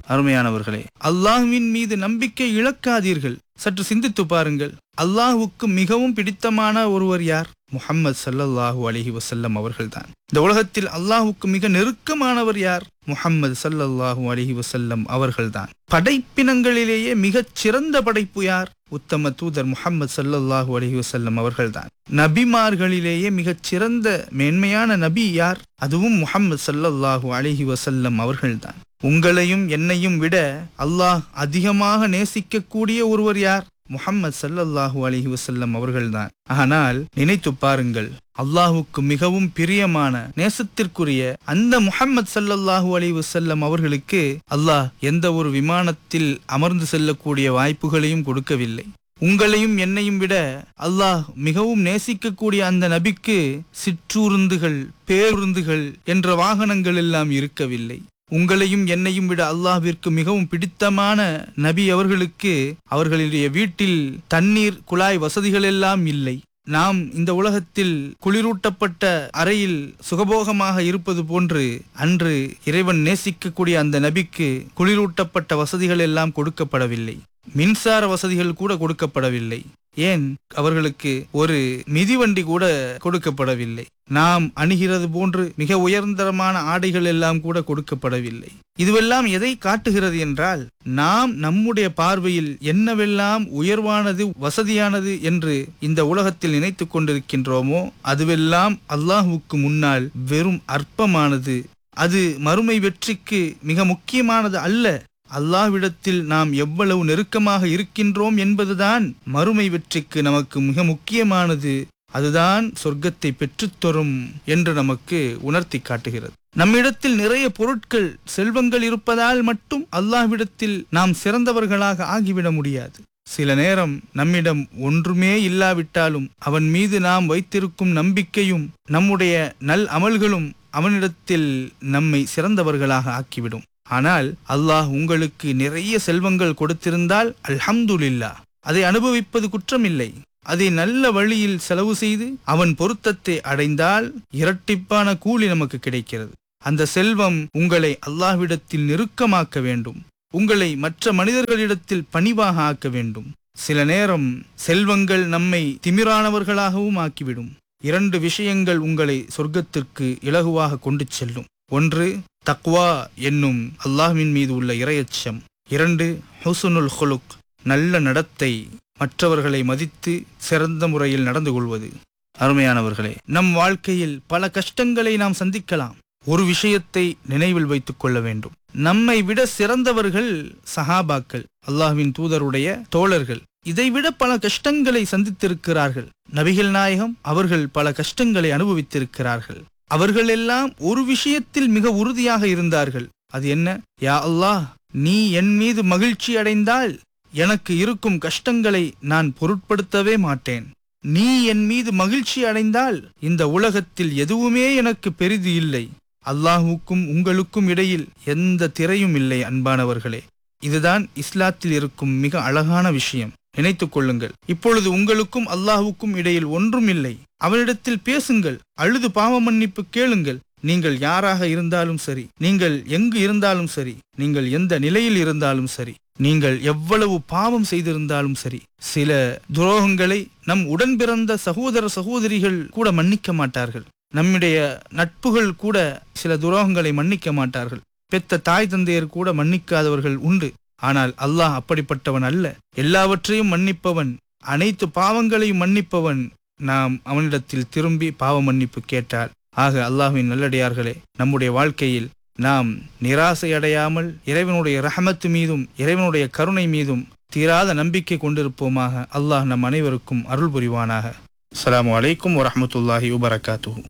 அருமையானவர்களே அல்லாஹ்வின் மீது நம்பிக்கை இழக்காதீர்கள் சற்று சிந்தித்து பாருங்கள் அல்லாஹ்வுக்கு மிகவும் பிடித்தமான ஒருவர் யார் முஹம்மது ஸல்லல்லாஹு அலைஹி வஸல்லம் அவர்கள்தான் இந்த உலகத்தில் அல்லாஹ்வுக்கு மிக நெருக்கமானவர் யார் முஹம்மது ஸல்லல்லாஹு அலைஹி வஸல்லம் அவர்கள்தான் படைப்பினங்களிலேயே மிகச் சிறந்த படைப்பு யார் உத்தம தூதர் முஹம்மது ஸல்லல்லாஹு அலைஹி வஸல்லம் அவர்கள்தான் நபிமார்களிலேயே மிகச் சிறந்த மேன்மையான நபி யார் அதுவும் முஹம்மது ஸல்லல்லாஹு அலைஹி வஸல்லம் அவர்கள்தான் உங்களையும் என்னையும் விட அல்லாஹ் அதிகமாக நேசிக்கக்கூடிய ஒருவர் யார் முஹம்மது ஸல்லல்லாஹு அலைஹி வஸல்லம் அவர்கள்தான் ஆனால் நினைத்து பாருங்கள் அல்லாஹுக்கு மிகவும் பிரியமான நேசத்திற்குரிய அந்த முஹம்மது ஸல்லல்லாஹு அலைஹி வஸல்லம் அவர்களுக்கு அல்லாஹ் எந்த ஒரு விமானத்தில் அமர்ந்து செல்லக்கூடிய வாய்ப்புகளையும் கொடுக்கவில்லை உங்களையும் என்னையும் விட அல்லாஹ் மிகவும் நேசிக்கக்கூடிய அந்த நபிக்கு சிற்றூருந்துகள் பேருந்துகள் என்ற வாகனங்கள் எல்லாம் இருக்கவில்லை உங்களையும் என்னையும் விட அல்லாஹ்விற்கு மிகவும் பிடித்தமான நபி அவர்களுக்கு அவர்களுடைய வீட்டில் தண்ணீர் குழாய் வசதிகள் எல்லாம் இல்லை நாம் இந்த உலகத்தில் குளிரூட்டப்பட்ட அறையில் சுகபோகமாக இருப்பது போன்று அன்று இறைவன் நேசிக்கக்கூடிய அந்த நபிக்கு குளிரூட்டப்பட்ட வசதிகள் எல்லாம் கொடுக்கப்படவில்லை மின்சார வசதிகள் கூட கொடுக்கப்படவில்லை ஏன் அவர்களுக்கு ஒரு மிதிவண்டி கூட கொடுக்கப்படவில்லை நாம் அணுகிறது போன்று மிக உயர்ந்தரமான ஆடைகள் எல்லாம் கூட கொடுக்கப்படவில்லை இதுவெல்லாம் எதை காட்டுகிறது என்றால் நாம் நம்முடைய பார்வையில் என்னவெல்லாம் உயர்வானது வசதியானது என்று இந்த உலகத்தில் நினைத்துக் கொண்டிருக்கின்றோமோ அதுவெல்லாம் அல்லாஹுவுக்கு முன்னால் வெறும் அற்பமானது அது மறுமை வெற்றிக்கு மிக முக்கியமானது அல்ல அல்லாஹ்விடத்தில் நாம் எவ்வளவு நெருக்கமாக இருக்கின்றோம் என்பதுதான் மறுமை வெற்றிக்கு நமக்கு மிக முக்கியமானது அதுதான் சொர்க்கத்தை பெற்றுத்தரும் என்று நமக்கு உணர்த்தி காட்டுகிறது நம்மிடத்தில் நிறைய பொருட்கள் செல்வங்கள் இருப்பதால் மட்டும் அல்லாஹ்விடத்தில் நாம் சிறந்தவர்களாக ஆகிவிட முடியாது சில நேரம் நம்மிடம் ஒன்றுமே இல்லாவிட்டாலும் அவன் மீது நாம் வைத்திருக்கும் நம்பிக்கையும் நம்முடைய நல் அமல்களும் அவனிடத்தில் நம்மை சிறந்தவர்களாக ஆக்கிவிடும் ஆனால் அல்லாஹ் உங்களுக்கு நிறைய செல்வங்கள் கொடுத்திருந்தால் அல்ஹம்துலில்லா அதை அனுபவிப்பது குற்றமில்லை அதை நல்ல வழியில் செலவு செய்து அவன் பொருத்தத்தை அடைந்தால் இரட்டிப்பான கூலி நமக்கு கிடைக்கிறது அந்த செல்வம் உங்களை அல்லாஹ்விடத்தில் நெருக்கமாக்க வேண்டும் உங்களை மற்ற மனிதர்களிடத்தில் பணிவாக ஆக்க வேண்டும் சில நேரம் செல்வங்கள் நம்மை திமிரானவர்களாகவும் ஆக்கிவிடும் இரண்டு விஷயங்கள் உங்களை சொர்க்கத்திற்கு இலகுவாக கொண்டு செல்லும் ஒன்று தக்வா என்னும் அல்லாஹ்வின் மீது உள்ள இரையச்சம் இரண்டு ஹுசுனுல் ஹுலுக் நல்ல நடத்தை மற்றவர்களை மதித்து சிறந்த முறையில் நடந்து கொள்வது அருமையானவர்களே நம் வாழ்க்கையில் பல கஷ்டங்களை நாம் சந்திக்கலாம் ஒரு விஷயத்தை நினைவில் வைத்துக் கொள்ள வேண்டும் நம்மை விட சிறந்தவர்கள் சஹாபாக்கள் அல்லாஹ்வின் தூதருடைய தோழர்கள் இதைவிட பல கஷ்டங்களை சந்தித்திருக்கிறார்கள் நபிகள் நாயகம் அவர்கள் பல கஷ்டங்களை அனுபவித்திருக்கிறார்கள் அவர்கள் எல்லாம் ஒரு விஷயத்தில் மிக உறுதியாக இருந்தார்கள் அது என்ன யா அல்லாஹ் நீ என் மீது மகிழ்ச்சி அடைந்தால் எனக்கு இருக்கும் கஷ்டங்களை நான் பொருட்படுத்தவே மாட்டேன் நீ என் மீது மகிழ்ச்சி அடைந்தால் இந்த உலகத்தில் எதுவுமே எனக்கு பெரிது இல்லை அல்லாஹுக்கும் உங்களுக்கும் இடையில் எந்த திரையும் இல்லை அன்பானவர்களே இதுதான் இஸ்லாத்தில் இருக்கும் மிக அழகான விஷயம் நினைத்துக் கொள்ளுங்கள் இப்பொழுது உங்களுக்கும் அல்லாஹுக்கும் இடையில் ஒன்றும் இல்லை அவனிடத்தில் பேசுங்கள் அழுது பாவ மன்னிப்பு கேளுங்கள் நீங்கள் யாராக இருந்தாலும் சரி நீங்கள் எங்கு இருந்தாலும் சரி நீங்கள் எந்த நிலையில் இருந்தாலும் சரி நீங்கள் எவ்வளவு பாவம் செய்திருந்தாலும் சரி சில துரோகங்களை நம் உடன் பிறந்த சகோதர சகோதரிகள் கூட மன்னிக்க மாட்டார்கள் நம்முடைய நட்புகள் கூட சில துரோகங்களை மன்னிக்க மாட்டார்கள் பெத்த தாய் தந்தையர் கூட மன்னிக்காதவர்கள் உண்டு ஆனால் அல்லாஹ் அப்படிப்பட்டவன் அல்ல எல்லாவற்றையும் மன்னிப்பவன் அனைத்து பாவங்களையும் மன்னிப்பவன் நாம் அவனிடத்தில் திரும்பி பாவ மன்னிப்பு கேட்டால் ஆக அல்லாஹ்வின் நல்லடியார்களே நம்முடைய வாழ்க்கையில் நாம் நிராசை அடையாமல் இறைவனுடைய ரஹமத்து மீதும் இறைவனுடைய கருணை மீதும் தீராத நம்பிக்கை கொண்டிருப்போமாக அல்லாஹ் நம் அனைவருக்கும் அருள் புரிவானாக அஸ்ஸலாமு அலைக்கும் வரஹ்மத்துல்லாஹி வபரகாத்துஹு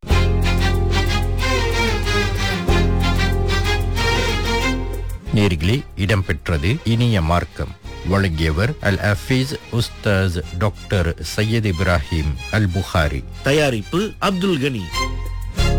நேர்களே இடம்பெற்றது இனிய மார்க்கம் வழங்கியவர் அல் அஃபீஸ் உஸ்தாஸ் டாக்டர் சையத் இப்ராஹிம் அல் புகாரி தயாரிப்பு அப்துல் கனி